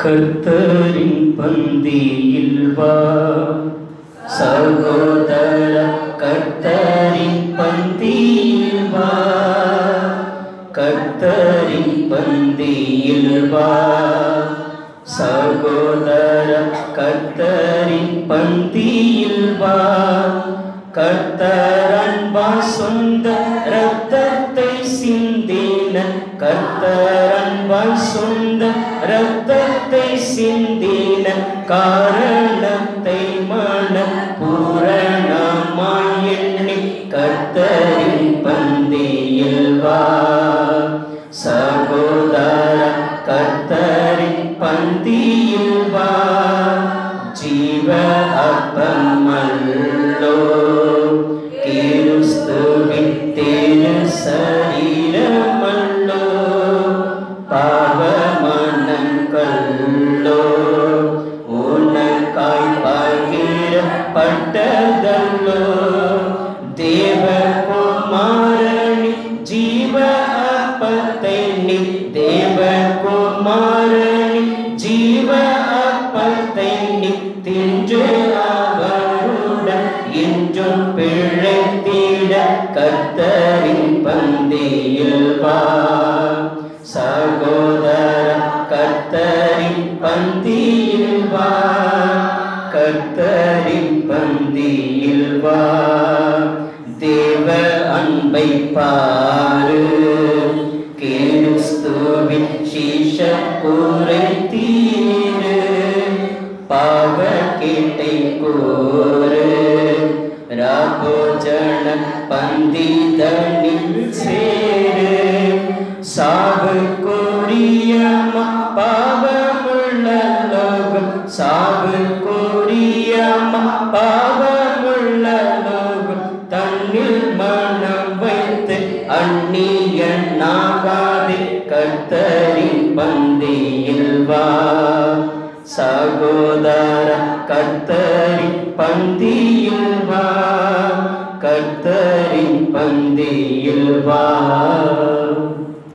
கர்த்தரின் பந்தியில் வா சகோதர கர்த்தரின் பந்தியில் வா கர்த்தரின் பந்தியில் வா சகோதர கர்த்தரின் பந்தியில் வா கர்த்தர் அன்பா சொந்த ரத்தத்தை சிந்தின கர்த்தர் அன்பா சொந்த ரத்தத்தை சிந்தின காரணத்தை மன பூரணமாய் எண்ணி கர்த்தரின் பந்தியில் வா சகோதர கர்த்தரின் பந்தியில் வா ஜீவ அப்பமல்லோ கிறிஸ்துவின் திரு சரீரமல்லோ பாவமனங்கல்லோ உனக்காய் பகிரப்பட்டதல்லோ தேவகுமாரணி ஜீவ அப்பத்தை நீ தேவகுமாரணி ஜீவ அப்பத்தை நீ தின்று அவருடன் என்றும் பிழைத்திட கர்த்தரின் பந்தியில் வா சகோதர கர்த்தரின் பந்தியில் வா கர்த்தரின் பந்தியில் வா தேவ அன்பை பாரு கிறிஸ்துவின் சீஷ கூரை தீரு பாவ கேட்டை கூறு ராபோஜன பந்திதனில் சேரு சாவு கோரியமா பாவமுள்ள லோகம் சாவு கோரியமா பாவமுள்ள லோகம் தன்னில் மனம் வைத்து அந்நியனாகாதே கர்த்தரின் பந்தியில் வா சகோதர கர்த்தரின் பந்தியில் வா கர்த்தரின் பந்தியில் வா